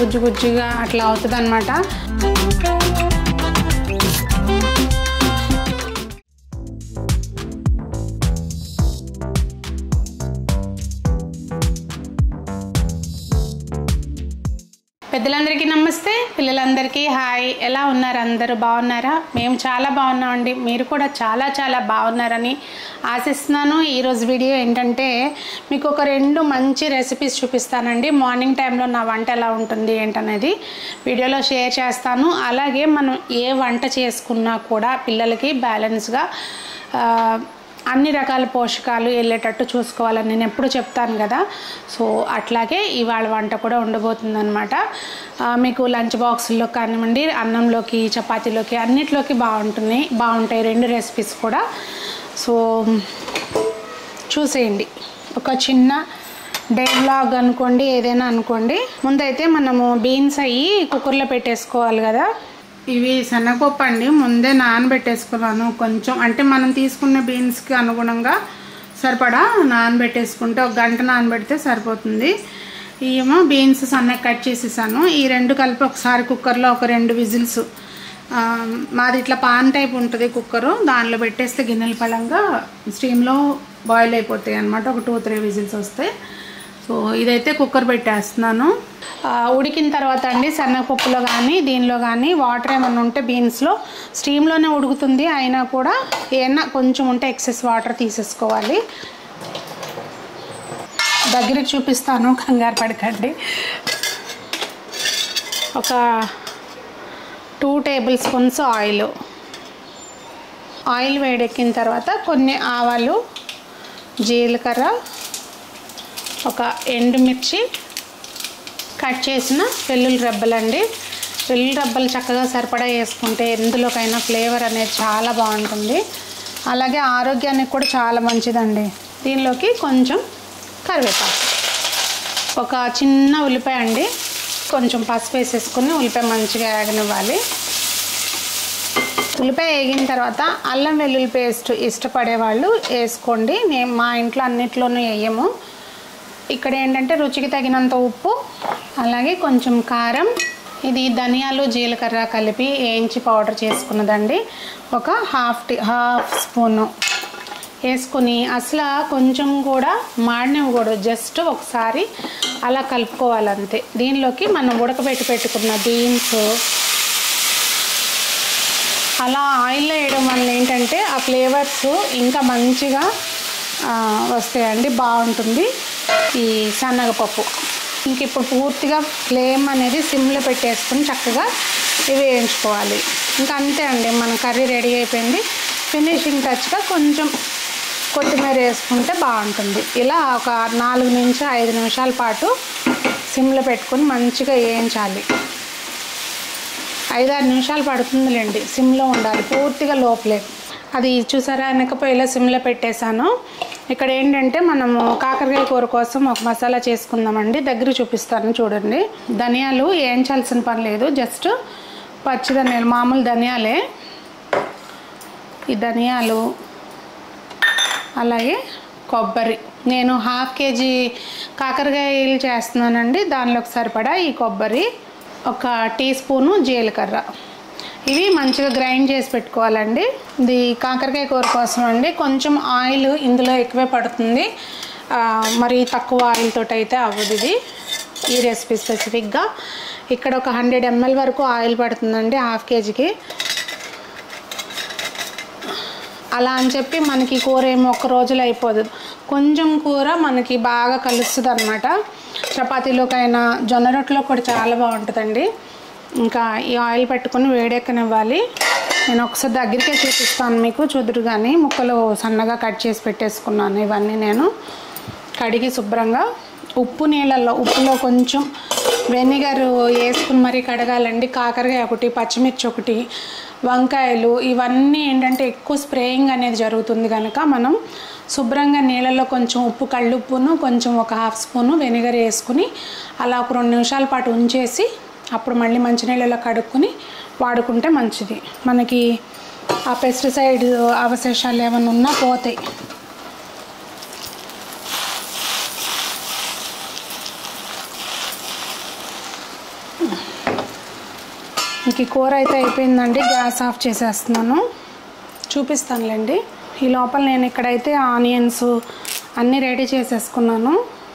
గుజ్జు గుజ్జుగా అట్లా అవుతుంది అనమాట పెద్దలందరికీ నమస్తే పిల్లలందరికీ హాయ్ ఎలా ఉన్నారు అందరూ బాగున్నారా మేము చాలా బాగున్నామండి మీరు కూడా చాలా చాలా బాగున్నారని ఆశిస్తున్నాను ఈరోజు వీడియో ఏంటంటే మీకు ఒక రెండు మంచి రెసిపీస్ చూపిస్తానండి మార్నింగ్ టైంలో నా వంట ఎలా ఉంటుంది ఏంటనేది వీడియోలో షేర్ చేస్తాను అలాగే మనం ఏ వంట చేసుకున్నా కూడా పిల్లలకి బ్యాలెన్స్గా అన్ని రకాల పోషకాలు వెళ్ళేటట్టు చూసుకోవాలని నేను ఎప్పుడు చెప్తాను కదా సో అట్లాగే ఇవాళ వంట కూడా ఉండబోతుందన్నమాట ఆ, మీకు లంచ్ బాక్సుల్లో కానివ్వండి అన్నంలోకి చపాతీలోకి అన్నిట్లోకి బాగుంటుంది బాగుంటాయి రెండు రెసిపీస్ కూడా సో చూసేయండి ఒక చిన్న డే వ్లాగ్ అనుకోండి ఏదైనా అనుకోండి ముందైతే మనము బీన్స్ అయ్యి కుక్కర్లో పెట్టేసుకోవాలి కదా ఇవి శనగపప్పు అండి ముందే నానబెట్టేసుకున్నాను కొంచెం అంటే మనం తీసుకున్న బీన్స్కి అనుగుణంగా సరిపడా నానబెట్టేసుకుంటే ఒక గంట నానబెడితే సరిపోతుంది ఏమో బీన్స్ సన్నగా కట్ చేసేసాను ఈ రెండు కలిపి ఒకసారి కుక్కర్లో ఒక రెండు విజిల్స్ ఆ, మాది ఇట్లా పాన్ టైప్ ఉంటుంది కుక్కరు దానిలో పెట్టేస్తే గిన్నెల పళంగా స్టీమ్లో బాయిల్ అయిపోతాయి అనమాట ఒక టూ త్రీ విజిల్స్ వస్తాయి సో ఇదైతే కుక్కర్ పెట్టేస్తున్నాను ఆ, ఉడికిన తర్వాత అండి సన్నపప్పులో కానీ దీనిలో కానీ వాటర్ ఏమైనా ఉంటే బీన్స్లో స్టీమ్లోనే ఉడుకుతుంది అయినా కూడా ఏమన్నా కొంచెం ఉంటే ఎక్సెస్ వాటర్ తీసేసుకోవాలి దగ్గరికి చూపిస్తాను కంగారు పడకండి ఒక two tablespoons oil oil వేడెక్కిన తర్వాత కొన్ని ఆవాలు జీలకర్ర ఒక ఎండుమిర్చి కట్ చేసిన వెల్లుల్లి రెబ్బలండి వెల్లుల్లి రెబ్బలు చక్కగా సరిపడా వేసుకుంటే ఎందులోకైనా ఫ్లేవర్ అనేది చాలా బాగుంటుంది అలాగే ఆరోగ్యానికి కూడా చాలా మంచిదండి దీనిలోకి కొంచెం కరివేపాకు ఒక చిన్న ఉల్లిపాయ అండి కొంచెం పసుపు వేసేసుకుని ఉల్లిపాయ మంచిగా వేగనివ్వాలి ఉల్లిపాయ వేగిన తర్వాత అల్లం వెల్లుల్లి పేస్ట్ ఇష్టపడే వాళ్ళు వేసుకోండి మేము మా ఇంట్లో అన్నిట్లోనూ వేయము ఇక్కడ ఏంటంటే రుచికి తగినంత ఉప్పు అలాగే కొంచెం కారం ఇది ధనియాలు జీలకర్ర కలిపి వేయించి పౌడర్ చేసుకున్నదండి ఒక హాఫ్ టీ హాఫ్ స్పూను వేసుకుని అసలు కొంచెం కూడా మాడనివ్వకూడదు జస్ట్ ఒకసారి అలా కలుపుకోవాలి అంతే దీనిలోకి మనం ఉడకబెట్టి పెట్టుకున్న బీన్స్ అలా ఆయిల్లో వేయడం వల్ల ఏంటంటే ఆ ఫ్లేవర్స్ ఇంకా మంచిగా ఆ, వస్తాయండి బాగుంటుంది ఈ శనగపప్పు ఇంక ఇప్పుడు పూర్తిగా ఫ్లేమ్ అనేది సిమ్లో పెట్టేసుకుని చక్కగా ఇవి వేయించుకోవాలి ఇంకా అంతే అండి మన కర్రీ రెడీ అయిపోయింది ఫినిషింగ్ టచ్గా కొంచెం కొత్తిమీర వేసుకుంటే బాగుంటుంది ఇలా ఒక నాలుగు నుంచి ఐదు నిమిషాల పాటు సిమ్లో పెట్టుకొని మంచిగా వేయించాలి ఐదారు నిమిషాలు పడుతుందిలేండి సిమ్లో ఉండాలి పూర్తిగా లోపలే అది చూసారా వెనకపోయేలా సిమ్లో పెట్టేశాను ఇక్కడ ఏంటంటే మనము కాకరకాయ కూర కోసం ఒక మసాలా చేసుకుందామండి దగ్గర చూపిస్తాను చూడండి ధనియాలు వేయించాల్సిన పని లేదు జస్ట్ పచ్చి ధనియాలు మామూలు ధనియాలే ఈ ధనియాలు అలాగే కొబ్బరి నేను హాఫ్ కేజీ కాకరకాయలు చేస్తున్నానండి దానిలోకి సరిపడా ఈ కొబ్బరి ఒక టీ స్పూను జీలకర్ర ఇవి మంచిగా గ్రైండ్ చేసి పెట్టుకోవాలండి ఇది కాకరకాయ కూర కోసం అండి కొంచెం ఆయిల్ ఇందులో ఎక్కువే పడుతుంది ఆ, మరి తక్కువ ఆయిల్ తోటి అయితే అవ్వదు ఇది ఈ రెసిపీ స్పెసిఫిక్గా ఇక్కడ ఒక హండ్రెడ్ ఎంఎల్ వరకు ఆయిల్ పడుతుందండి హాఫ్ కేజీకి అలా అని చెప్పి మనకి కూర ఏమో ఒక్క రోజులో అయిపోదు కొంచెం కూర మనకి బాగా కలుస్తుంది అనమాట చపాతీలోకైనా జొన్న రొట్టెలో కూడా చాలా బాగుంటుందండి ఇంకా ఈ ఆయిల్ పెట్టుకొని వేడెక్కనివ్వాలి నేను ఒకసారి దగ్గరికే చూపిస్తాను మీకు చూదురు కానీ ముక్కలు సన్నగా కట్ చేసి పెట్టేసుకున్నాను ఇవన్నీ నేను కడిగి శుభ్రంగా ఉప్పు నీళ్ళల్లో ఉప్పులో కొంచెం వెనిగర్ వేసుకుని మరీ కడగాలండి కాకరకాయ ఒకటి పచ్చిమిర్చి ఒకటి వంకాయలు ఇవన్నీ ఏంటంటే ఎక్కువ స్ప్రేయింగ్ అనేది జరుగుతుంది కనుక మనం శుభ్రంగా నీళ్ళల్లో కొంచెం ఉప్పు కళ్ళుప్పును కొంచెం ఒక హాఫ్ స్పూను వెనిగర్ వేసుకుని అలా ఒక రెండు నిమిషాల పాటు ఉంచేసి అప్పుడు మళ్ళీ మంచినీళ్ళలో కడుక్కొని వాడుకుంటే మంచిది మనకి ఆ పెస్టిసైడ్ అవశేషాలు ఏమైనా ఉన్నా పోతాయి ఇంక ఈ కూర అయితే అయిపోయిందండి గ్యాస్ ఆఫ్ చేసేస్తున్నాను చూపిస్తానులేండి ఈ లోపల నేను ఇక్కడైతే ఆనియన్స్ అన్నీ రెడీ చేసేసుకున్నాను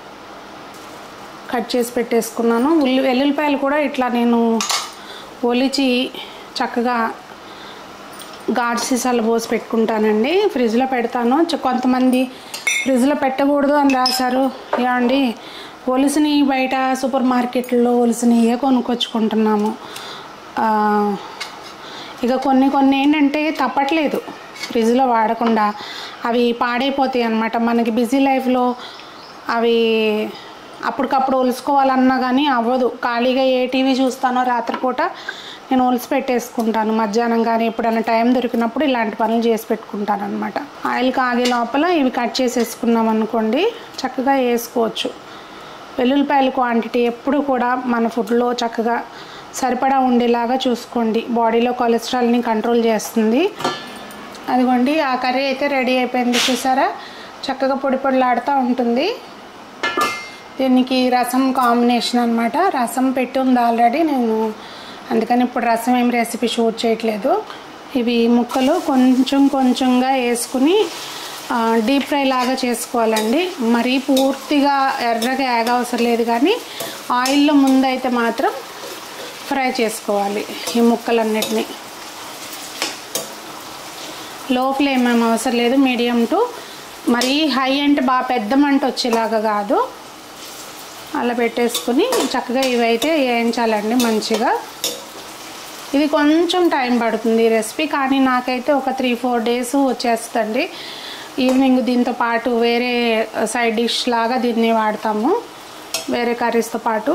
కట్ చేసి పెట్టేసుకున్నాను ఉల్లి వెల్లుల్లిపాయలు కూడా ఇట్లా నేను ఒలిచి చక్కగా గాడ్ సీసాలు పోసి పెట్టుకుంటానండి ఫ్రిడ్జ్లో పెడతాను చ- కొంతమంది ఫ్రిడ్జ్లో పెట్టకూడదు అని రాశారు ఏమండి ఒలిసిని బయట సూపర్ మార్కెట్లో ఒలిసినవే కొనుక్కొచ్చుకుంటున్నాము ఆ, ఇక కొన్ని కొన్ని ఏంటంటే తప్పట్లేదు ఫ్రిడ్జ్లో వాడకుండా అవి పాడైపోతాయి అన్నమాట మనకి బిజీ లైఫ్లో అవి అప్పటికప్పుడు ఒలుసుకోవాలన్నా కానీ అవ్వదు ఖాళీగా ఏ టీవీ చూస్తానో రాత్రిపూట నేను ఒలిసి పెట్టేసుకుంటాను మధ్యాహ్నం కానీ ఎప్పుడైనా టైం దొరికినప్పుడు ఇలాంటి పనులు చేసి పెట్టుకుంటాను అనమాట ఆయిల్ కాగే లోపల ఇవి కట్ చేసేసుకున్నాం అనుకోండి చక్కగా వేసుకోవచ్చు వెల్లుల్లిపాయల క్వాంటిటీ ఎప్పుడు కూడా మన ఫుడ్లో చక్కగా సరిపడా ఉండేలాగా చూసుకోండి బాడీలో కొలెస్ట్రాల్ని కంట్రోల్ చేస్తుంది అదిగోండి ఆ కర్రీ అయితే రెడీ అయిపోయింది చూసారా చక్కగా పొడి పొడిలాడుతూ ఉంటుంది దీనికి రసం కాంబినేషన్ అనమాట రసం పెట్టి ఉంది ఆల్రెడీ నేను అందుకని ఇప్పుడు రసం ఏం రెసిపీ షూట్ చేయట్లేదు ఇవి ముక్కలు కొంచెం కొంచెంగా వేసుకుని డీప్ ఫ్రై లాగా చేసుకోవాలండి మరీ పూర్తిగా ఎర్రగా ఏగ అవసరం లేదు కానీ ఆయిల్లో ముందైతే మాత్రం ఫ్రై చేసుకోవాలి ఈ ముక్కలన్నిటిని లో ఫ్లేమ్ ఏం అవసరం లేదు మీడియం టు మరీ హై అంటే బాగా పెద్ద మంట వచ్చేలాగా కాదు అలా పెట్టేసుకుని చక్కగా ఇవైతే వేయించాలండి మంచిగా ఇది కొంచెం టైం పడుతుంది ఈ రెసిపీ కానీ నాకైతే ఒక త్రీ ఫోర్ డేస్ వచ్చేస్తుంది ఈవినింగ్ దీంతో పాటు వేరే సైడ్ డిష్ లాగా దీన్ని వాడతాము వేరే కర్రీస్తో పాటు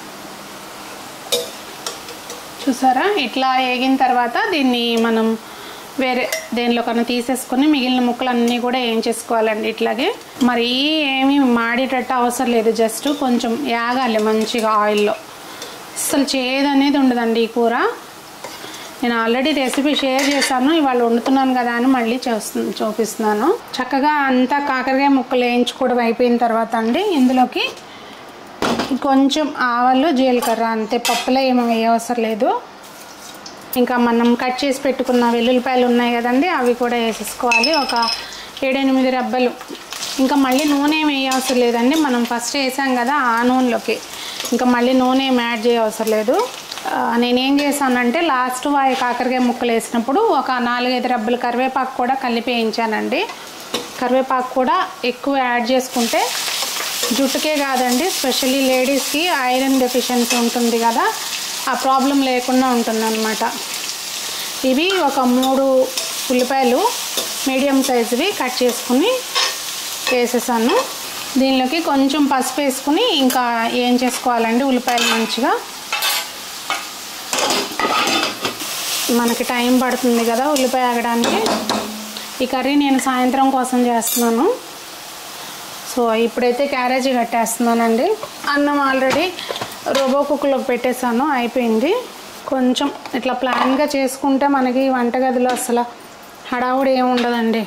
చూసారా ఇట్లా వేగిన తర్వాత దీన్ని మనం వేరే దేనిలో కన్నా తీసేసుకొని మిగిలిన ముక్కలన్నీ కూడా ఏం చేసుకోవాలండి ఇట్లాగే మరి ఏమీ మాడేటట్టు అవసరం లేదు జస్ట్ కొంచెం యాగాలి మంచిగా ఆయిల్లో అసలు చేదు అనేది ఉండదండి ఈ కూర నేను ఆల్రెడీ రెసిపీ షేర్ చేశాను ఇవాళ వండుతున్నాను కదా అని మళ్ళీ చేస్తు చూపిస్తున్నాను చక్కగా అంతా కాకరకాయ ముక్కలు వేయించుకోవడం అయిపోయిన తర్వాత అండి ఇందులోకి కొంచెం ఆవాలు జీలకర్ర అంతే పప్పులో ఏమీ వేయవసరం లేదు ఇంకా మనం కట్ చేసి పెట్టుకున్న వెల్లుల్లిపాయలు ఉన్నాయి కదండి అవి కూడా వేసేసుకోవాలి ఒక ఏడెనిమిది రబ్బలు ఇంకా మళ్ళీ నూనె ఏమి వేయవసరం లేదండి మనం ఫస్ట్ వేసాం కదా ఆ నూనెలోకి ఇంకా మళ్ళీ నూనె ఏమి యాడ్ చేయవసరం లేదు ఆ, నేనేం చేశానంటే లాస్ట్ వాయి కాకరకాయ ముక్కలు వేసినప్పుడు ఒక నాలుగైదు రబ్బలు కరివేపాకు కూడా కలిపి వేయించానండి కరివేపాకు కూడా ఎక్కువ యాడ్ చేసుకుంటే జుట్టుకే కాదండి స్పెషల్లీ లేడీస్కి ఐరన్ డెఫిషియన్సీ ఉంటుంది కదా ఆ ప్రాబ్లం లేకుండా ఉంటుందన్నమాట ఇవి ఒక మూడు ఉల్లిపాయలు మీడియం సైజువి కట్ చేసుకుని వేసేసాను దీనిలోకి కొంచెం పసుపు వేసుకుని ఇంకా ఏం చేసుకోవాలండి ఉల్లిపాయలు మంచిగా మనకి టైం పడుతుంది కదా ఉల్లిపాయ ఆగడానికి ఈ కర్రీ నేను సాయంత్రం కోసం చేస్తున్నాను సో ఇప్పుడైతే క్యారేజీ కట్టేస్తున్నానండి అన్నం ఆల్రెడీ రోబో కుక్కలోకి పెట్టేశాను అయిపోయింది కొంచెం ఇట్లా ప్లాన్గా చేసుకుంటే మనకి వంటగదిలో అసలు హడావుడి ఏమి ఉండదండి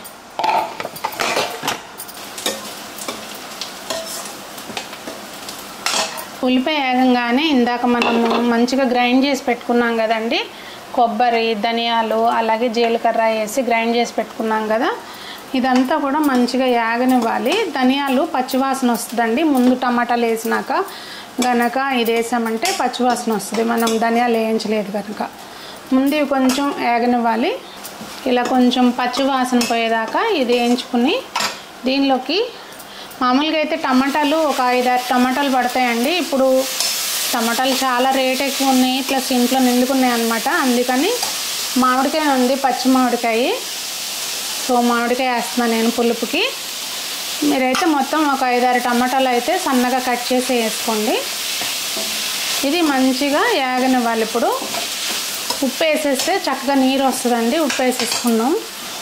ఉల్లిపాయ వేగంగానే ఇందాక మనము మంచిగా గ్రైండ్ చేసి పెట్టుకున్నాం కదండి కొబ్బరి ధనియాలు అలాగే జీలకర్ర వేసి గ్రైండ్ చేసి పెట్టుకున్నాం కదా ఇదంతా కూడా మంచిగా యాగనివ్వాలి ధనియాలు పచ్చివాసన వస్తుందండి ముందు టమాటాలు వేసినాక గనక ఇది వేసామంటే పచ్చివాసన వస్తుంది మనం ధనియాలు వేయించలేదు కనుక ముందు ఇవి కొంచెం వేగనివ్వాలి ఇలా కొంచెం పచ్చివాసన పోయేదాకా ఇది వేయించుకుని దీనిలోకి మామూలుగా అయితే టమాటాలు ఒక ఐదారు టమాటాలు పడతాయండి ఇప్పుడు టమాటాలు చాలా రేట్ ఎక్కువ ఉన్నాయి ప్లస్ ఇంట్లో నిండుకున్నాయి అనమాట అందుకని మామిడికాయ ఉంది పచ్చి మామిడికాయ సో మామిడికాయ వేస్తున్నాను నేను పులుపుకి మీరైతే మొత్తం ఒక ఐదారు టమాటాలు అయితే సన్నగా కట్ చేసి వేసుకోండి ఇది మంచిగా యాగనివ్వాలి ఇప్పుడు ఉప్పు వేసేస్తే చక్కగా నీరు వస్తుందండి ఉప్పు వేసేసుకున్నాం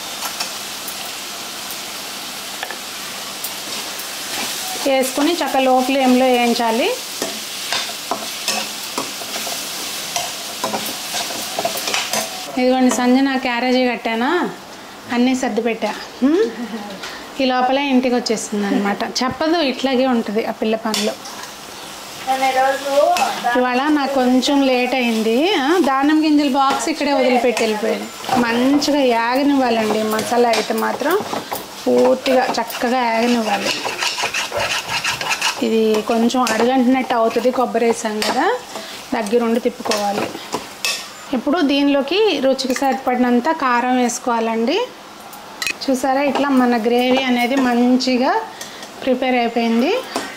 వేసుకుని చక్క లో ఫ్లేమ్లో వేయించాలి ఇదిగోండి సంజన క్యారేజీ కట్టానా అన్నీ సర్ది పెట్టా హ్మ్? ఈ లోపలే ఇంటికి వచ్చేస్తుంది అనమాట చెప్పదు ఇట్లాగే ఉంటుంది ఆ పిల్ల పనులు నేను ఈరోజు ఇవాళ నాకు కొంచెం లేట్ అయింది ఆ, దానిమ్మ గింజల బాక్స్ ఇక్కడే వదిలిపెట్టి వెళ్ళిపోయాను మంచిగా యాగనివ్వాలండి మసాలా అయితే మాత్రం పూర్తిగా చక్కగా యాగనివ్వాలి ఇది కొంచెం అడగంటినట్టు అవుతుంది కొబ్బరి వేసాం కదా దగ్గరుండి తిప్పుకోవాలి ఇప్పుడు దీనిలోకి రుచికి సరిపడినంత కారం వేసుకోవాలండి చూసారా ఇట్లా మన గ్రేవీ అనేది మంచిగా ప్రిపేర్ అయిపోయింది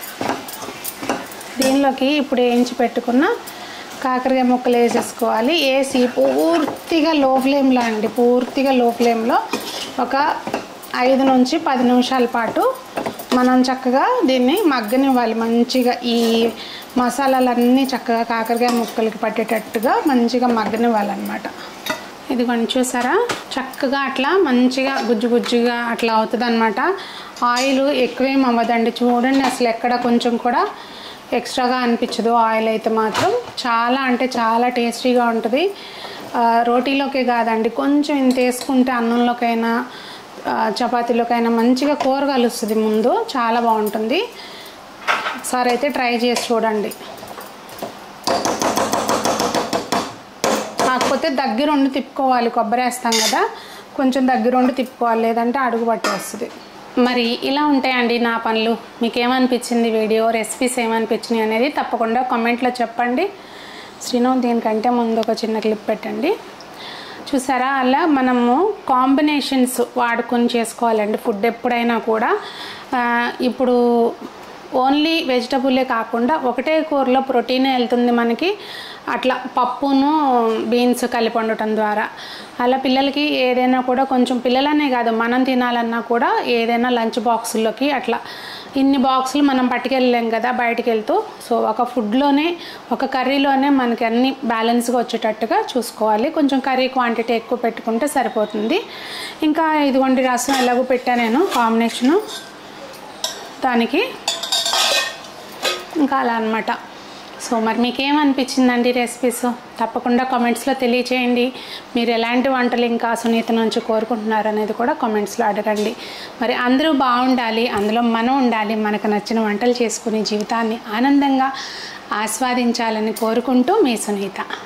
దీనిలోకి ఇప్పుడు వేయించి పెట్టుకున్న కాకరకాయ ముక్కలు వేసేసుకోవాలి వేసి పూర్తిగా లో ఫ్లేమ్లో అండి పూర్తిగా లో ఫ్లేమ్లో ఒక ఐదు నుంచి పది నిమిషాల పాటు మనం చక్కగా దీన్ని మగ్గనివ్వాలి మంచిగా ఈ మసాలాలన్నీ చక్కగా కాకరకాయ ముక్కలకి పట్టేటట్టుగా మంచిగా మగ్గనివ్వాలన్నమాట ఇది కొంచెం చూసారా చక్కగా అట్లా మంచిగా గుజ్జు గుజ్జుగా అట్లా అవుతుంది అనమాట ఆయిల్ ఎక్కువేం అవ్వదండి చూడండి అసలు ఎక్కడ కొంచెం కూడా ఎక్స్ట్రాగా అనిపించదు ఆయిల్ అయితే మాత్రం చాలా అంటే చాలా టేస్టీగా ఉంటుంది ఆ, రోటీలోకే కాదండి కొంచెం ఇంత వేసుకుంటే అన్నంలోకైనా ఆ, చపాతీలోకైనా మంచిగా కూర కలుస్తుంది ముందు చాలా బాగుంటుంది ఒకసారి అయితే ట్రై చేసి చూడండి కాకపోతే దగ్గరుండి తిప్పుకోవాలి కొబ్బరి వేస్తాం కదా కొంచెం దగ్గరుండి తిప్పుకోవాలి లేదంటే అడుగు పట్టేస్తుంది మరి ఇలా ఉంటాయండి నా పనులు మీకు ఏమనిపించింది వీడియో రెసిపీస్ ఏమనిపించినాయి అనేది తప్పకుండా కామెంట్లో చెప్పండి శ్రీను దీనికంటే ముందు ఒక చిన్న క్లిప్ పెట్టండి చూసారా అలా మనము కాంబినేషన్స్ వాడుకొని చేసుకోవాలండి ఫుడ్ ఎప్పుడైనా కూడా ఆ, ఇప్పుడు ఓన్లీ వెజిటబులే కాకుండా ఒకటే కూరలో ప్రోటీన్ వెళ్తుంది మనకి అట్లా పప్పును బీన్స్ కలిపి వండటం ద్వారా అలా పిల్లలకి ఏదైనా కూడా కొంచెం పిల్లలనే కాదు మనం తినాలన్నా కూడా ఏదైనా లంచ్ బాక్సుల్లోకి అట్లా ఇన్ని బాక్సులు మనం పట్టుకెళ్ళలేం కదా బయటికి వెళ్తూ సో ఒక ఫుడ్లోనే ఒక కర్రీలోనే మనకి అన్ని బ్యాలెన్స్గా వచ్చేటట్టుగా చూసుకోవాలి కొంచెం కర్రీ క్వాంటిటీ ఎక్కువ పెట్టుకుంటే సరిపోతుంది ఇంకా ఇదిగోండి రసం ఎలాగో పెట్టా నేను కాంబినేషను దానికి ఇంకా అలా అనమాట సో మరి మీకు ఏమనిపించిందండి రెసిపీస్ తప్పకుండా కామెంట్స్లో తెలియచేయండి మీరు ఎలాంటి వంటలు ఇంకా సునీత నుంచి కోరుకుంటున్నారు అనేది కూడా కామెంట్స్లో అడగండి మరి అందరూ బాగుండాలి అందులో మనం ఉండాలి మనకు నచ్చిన వంటలు చేసుకుని జీవితాన్ని ఆనందంగా ఆస్వాదించాలని కోరుకుంటూ మీ సునీత